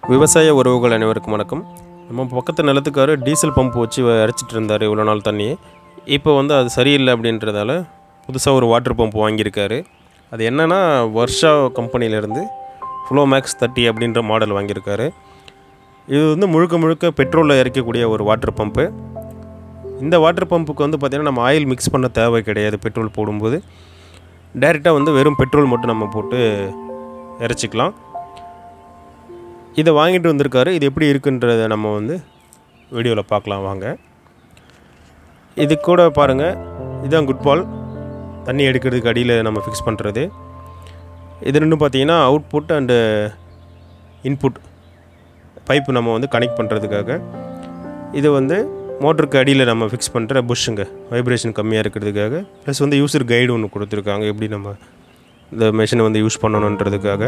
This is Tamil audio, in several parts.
விவசாய உறவுகள் அனைவருக்கும் வணக்கம் நம்ம பக்கத்து நிலத்துக்காரு டீசல் பம்ப் வச்சு இறச்சிட்டு இருந்தார் இவ்வளோ நாள் தண்ணியை இப்போ வந்து அது சரியில்லை அப்படின்றதால புதுசாக ஒரு வாட்டர் பம்ப் வாங்கியிருக்காரு அது என்னென்னா வர்ஷா கம்பெனிலேருந்து ஃப்ளோ மேக்ஸ் தேர்ட்டி அப்படின்ற மாடல் வாங்கியிருக்காரு இது வந்து முழுக்க முழுக்க பெட்ரோலில் இறக்கக்கூடிய ஒரு வாட்டர் பம்ப்பு இந்த வாட்டர் பம்புக்கு வந்து பார்த்திங்கன்னா நம்ம ஆயில் மிக்ஸ் பண்ண தேவை கிடையாது பெட்ரோல் போடும்போது டைரெக்டாக வந்து வெறும் பெட்ரோல் மட்டும் நம்ம போட்டு இறச்சிக்கலாம் இதை வாங்கிட்டு வந்திருக்காரு இது எப்படி இருக்குன்றதை நம்ம வந்து வீடியோவில் பார்க்கலாம் வாங்க இது கூட பாருங்கள் இதுதான் குட் பால் தண்ணி எடுக்கிறதுக்கு அடியில் நம்ம ஃபிக்ஸ் பண்ணுறது இது ரெண்டும் பார்த்தீங்கன்னா அவுட்புட் அண்டு இன்புட் பைப்பு நம்ம வந்து கனெக்ட் பண்ணுறதுக்காக இது வந்து மோட்டருக்கு அடியில் நம்ம ஃபிக்ஸ் பண்ணுற புஷ்ஷுங்க வைப்ரேஷன் கம்மியாக இருக்கிறதுக்காக ப்ளஸ் வந்து யூசர் கைடு ஒன்று கொடுத்துருக்காங்க எப்படி நம்ம இந்த மிஷினை வந்து யூஸ் பண்ணணுன்றதுக்காக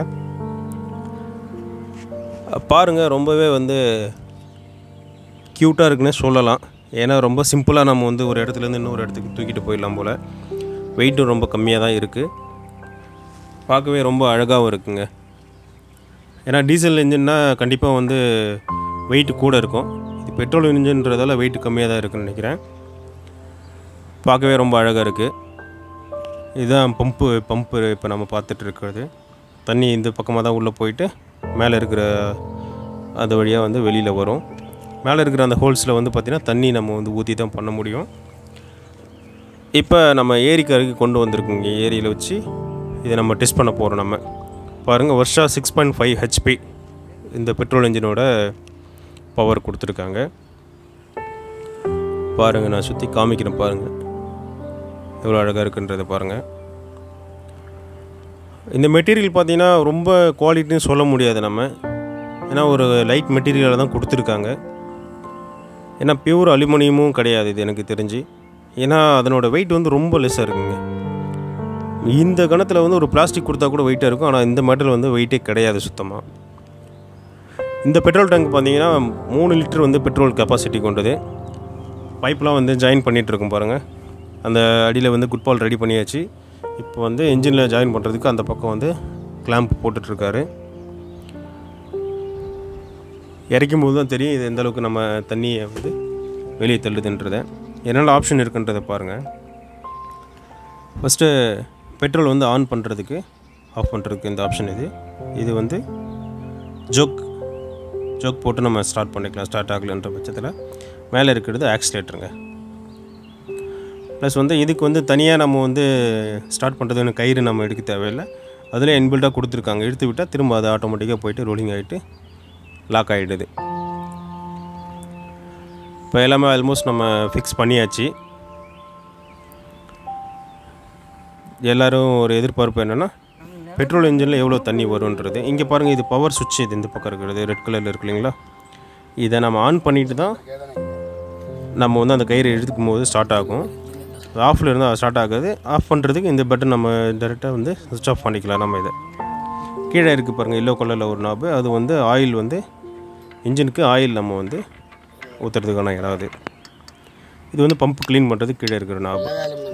பாருங்கள் ரொம்பவே வந்து க்யூட்டாக இருக்குன்னே சொல்லலாம் ஏன்னா ரொம்ப சிம்பிளாக நம்ம வந்து ஒரு இடத்துலேருந்து இன்னொரு இடத்துக்கு தூக்கிட்டு போயிடலாம் போல் வெயிட்டும் ரொம்ப கம்மியாக தான் இருக்குது பார்க்கவே ரொம்ப அழகாகவும் இருக்குங்க ஏன்னா டீசல் இன்ஜின்னா கண்டிப்பாக வந்து வெயிட் கூட இருக்கும் இது பெட்ரோல் இன்ஜின்றதால வெயிட் கம்மியாக தான் இருக்குன்னு நினைக்கிறேன் பார்க்கவே ரொம்ப அழகாக இருக்குது இதுதான் பம்பு பம்பு இப்போ நம்ம பார்த்துட்டு இருக்கிறது தண்ணி இந்த பக்கமாக தான் உள்ளே போயிட்டு மேலே இருக்கிற அது வழியாக வந்து வெளியில் வரும் மேலே இருக்கிற அந்த ஹோல்ஸில் வந்து பார்த்திங்கன்னா தண்ணி நம்ம வந்து ஊற்றி தான் பண்ண முடியும் இப்போ நம்ம ஏரிக்கு அருகே கொண்டு வந்திருக்கோங்க ஏரியில் வச்சு இதை நம்ம டெஸ்ட் பண்ண போகிறோம் நம்ம பாருங்கள் Varsha six point five HP இந்த பெட்ரோல் இன்ஜினோட பவர் கொடுத்துருக்காங்க பாருங்கள் நான் சுற்றி காமிக்கிறேன் பாருங்கள் எவ்வளோ அழகாக இருக்குன்றதை பாருங்கள் இந்த மெட்டீரியல் பார்த்தீங்கன்னா ரொம்ப குவாலிட்டின்னு சொல்ல முடியாது நம்ம ஏன்னா ஒரு லைட் மெட்டீரியலை தான் கொடுத்துருக்காங்க ஏன்னா பியூர் அலுமினியமும் கிடையாது இது எனக்கு தெரிஞ்சு ஏன்னா அதனோட வெயிட் வந்து ரொம்ப லெஸ்ஸாக இருக்குங்க இந்த கணத்தில் வந்து ஒரு பிளாஸ்டிக் கொடுத்தா கூட வெயிட்டாக இருக்கும் ஆனால் இந்த மெட்டல் வந்து வெயிட்டே கிடையாது சுத்தமாக இந்த பெட்ரோல் டேங்க் பார்த்தீங்கன்னா மூணு லிட்டர் வந்து பெட்ரோல் கெப்பாசிட்டி கொண்டது பைப்லாம் வந்து ஜாயின் பண்ணிகிட்ருக்கும் பாருங்கள் அந்த அடியில் வந்து குட்பால் ரெடி பண்ணியாச்சு இப்போ வந்து இன்ஜினில் ஜாயின் பண்ணுறதுக்கு அந்த பக்கம் வந்து கிளாம்ப் போட்டுட்ருக்காரு இறக்கும் போது தான் தெரியும் இது எந்த அளவுக்கு நம்ம தண்ணியை வந்து வெளியே தள்ளுதுன்றதை என்னென்ன ஆப்ஷன் இருக்குன்றதை பாருங்கள் ஃபஸ்ட்டு பெட்ரோல் வந்து ஆன் பண்ணுறதுக்கு ஆஃப் பண்ணுறதுக்கு இந்த ஆப்ஷன் இது இது வந்து ஜோக் ஜோக் போட்டு நம்ம ஸ்டார்ட் பண்ணிக்கலாம் ஸ்டார்ட் ஆகலைன்ற பட்சத்தில் மேலே இருக்கிறது ஆக்சிலேட்டருங்க ப்ளஸ் வந்து இதுக்கு வந்து தனியாக நம்ம வந்து ஸ்டார்ட் பண்ணுறதுன்னு கயிறு நம்ம எடுக்க தேவையில்லை அதில் இன்பில்ட்டாக கொடுத்துருக்காங்க எடுத்து விட்டால் திரும்ப அது ஆட்டோமேட்டிக்காக போயிட்டு ரோலிங் ஆகிட்டு லாக் ஆகிடுது இப்போ எல்லாமே ஆல்மோஸ்ட் நம்ம ஃபிக்ஸ் பண்ணியாச்சு எல்லோரும் ஒரு எதிர்பார்ப்பு என்னென்னா பெட்ரோல் இன்ஜினில் எவ்வளோ தண்ணி வரும்ன்றது இங்கே பாருங்கள் இது பவர் சுவிட்ச் இது இந்த பக்கம் இருக்கிறது ரெட் கலரில் இருக்கு இல்லைங்களா இதை நம்ம ஆன் பண்ணிட்டு தான் நம்ம வந்து அந்த கயிறு எடுத்துக்கும் போது ஸ்டார்ட் ஆகும் ஆஃபில் இருந்தால் ஸ்டார்ட் ஆகாது ஆஃப் பண்ணுறதுக்கு இந்த பட்டன் நம்ம டேரெக்டாக வந்து சுவிட்ச் ஆஃப் பண்ணிக்கலாம் நம்ம இதை கீழே இருக்குது பாருங்கள் எல்லோ கலரில் ஒரு நாபு அது வந்து ஆயில் வந்து இன்ஜினுக்கு ஆயில் நம்ம வந்து ஊற்றுறதுக்கான இடம் அது இது வந்து பம்ப் க்ளீன் பண்ணுறதுக்கு கீழே இருக்கிற நாபு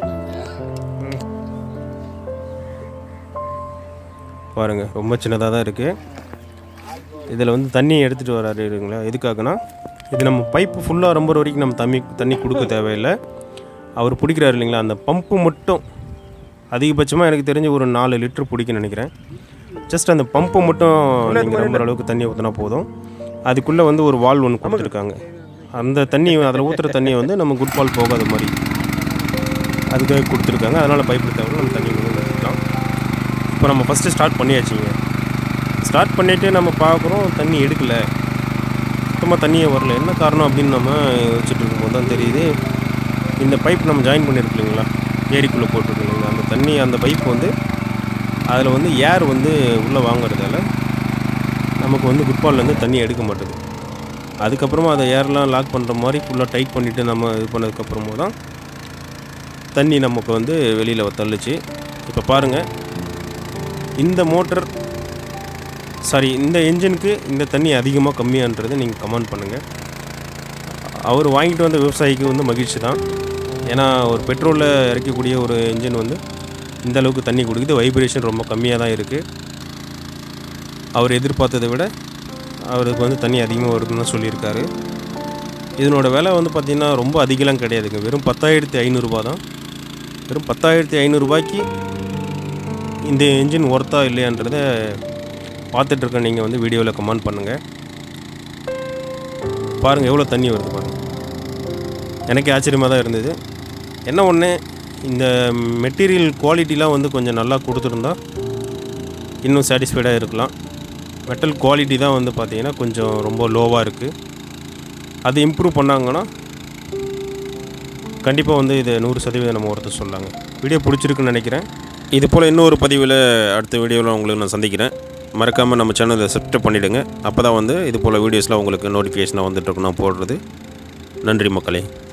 பாருங்கள் ரொம்ப சின்னதாக தான் இருக்குது இதில் வந்து தண்ணி எடுத்துகிட்டு வராரு இல்லைங்களா எதுக்காகனா இது நம்ம பைப்பு ஃபுல்லாக ரொம்ப வரைக்கும் நம்ம தண்ணி தண்ணி கொடுக்க தேவையில்லை அவர் பிடிக்கிறாரு இல்லைங்களா அந்த பம்பு மட்டும் அதிகபட்சமாக எனக்கு தெரிஞ்ச ஒரு நாலு லிட்டர் பிடிக்குன்னு நினைக்கிறேன் ஜஸ்ட் அந்த பம்பு மட்டும் நீங்கள் நம்புற அளவுக்கு தண்ணி ஊற்றினா போதும் அதுக்குள்ளே வந்து ஒரு வால் ஒன்று கொடுத்துருக்காங்க அந்த தண்ணி அதில் ஊற்றுற தண்ணியை வந்து நம்ம குட் பால் போகாத மாதிரி அதுக்காக கொடுத்துருக்காங்க அதனால் பைப்பு தேவை நம்ம தண்ணி வந்து எடுத்துக்கலாம் இப்போ நம்ம ஃபஸ்ட்டு ஸ்டார்ட் பண்ணியாச்சுங்க ஸ்டார்ட் பண்ணிவிட்டு நம்ம பார்க்குறோம் தண்ணி எடுக்கலை சுத்தமாக தண்ணியே வரல என்ன காரணம் அப்படின்னு நம்ம யோசிச்சுட்டு இருக்கும்போது தான் தெரியுது இந்த பைப் நம்ம ஜாயின் பண்ணியிருக்கு இல்லைங்களா ஏரிக்குள்ளே போட்டிருக்கு இல்லைங்களா அந்த தண்ணி அந்த பைப் வந்து அதில் வந்து ஏர் வந்து உள்ளே வாங்குறதால நமக்கு வந்து குட்பால்லேருந்து தண்ணி எடுக்க மாட்டுது அதுக்கப்புறமா அதை ஏர்லாம் லாக் பண்ணுற மாதிரி ஃபுல்லாக டைட் பண்ணிவிட்டு நம்ம இது பண்ணதுக்கப்புறமா தான் தண்ணி நமக்கு வந்து வெளியில் தள்ளுச்சு இப்போ பாருங்கள் இந்த மோட்டர் சாரி இந்த என்ஜினுக்கு இந்த தண்ணி அதிகமாக கம்மியான்றதை நீங்கள் கமெண்ட் பண்ணுங்கள் அவர் வாங்கிட்டு வந்த விவசாயிக்கு வந்து மகிழ்ச்சி தான் ஏன்னா ஒரு பெட்ரோலில் இறக்கக்கூடிய ஒரு என்ஜின் வந்து இந்த அளவுக்கு தண்ணி குடிக்குது வைப்ரேஷன் ரொம்ப கம்மியாக தான் இருக்குது அவர் எதிர்பார்த்ததை விட அவருக்கு வந்து தண்ணி அதிகமாக வருதுன்னு தான் சொல்லியிருக்காரு இதனோட விலை வந்து பார்த்திங்கன்னா ரொம்ப அதிகம்லாம் கிடையாதுங்க வெறும் பத்தாயிரத்தி ஐநூறுரூபா தான் வெறும் பத்தாயிரத்தி ஐநூறுரூபாய்க்கு இந்த என்ஜின் ஒர்த்தா இல்லையான்றத பார்த்துட்ருக்க நீங்கள் வந்து வீடியோவில் கமெண்ட் பண்ணுங்கள் பாருங்கள் எவ்வளோ தண்ணி வருது பாருங்கள் எனக்கு ஆச்சரியமாக தான் இருந்தது என்ன ஒன்று இந்த மெட்டீரியல் குவாலிட்டிலாம் வந்து கொஞ்சம் நல்லா கொடுத்துருந்தா இன்னும் சாட்டிஸ்ஃபைடாக இருக்கலாம் மெட்டல் குவாலிட்டி தான் வந்து பார்த்திங்கன்னா கொஞ்சம் ரொம்ப லோவாக இருக்குது அது இம்ப்ரூவ் பண்ணாங்கன்னா கண்டிப்பாக வந்து இதை நூறு சதவீதம் நம்ம ஒருத்தர் சொல்லாங்க வீடியோ பிடிச்சிருக்குன்னு நினைக்கிறேன் இது போல் இன்னொரு பதிவில் அடுத்த வீடியோவில் உங்களுக்கு நான் சந்திக்கிறேன் மறக்காமல் நம்ம சேனலை சப்ஸ்கிரைப் பண்ணிவிடுங்க அப்போ தான் வந்து இது போல் வீடியோஸ்லாம் உங்களுக்கு நோட்டிஃபிகேஷனாக வந்துட்டு இருக்கும் நான் போடுறது நன்றி மக்களே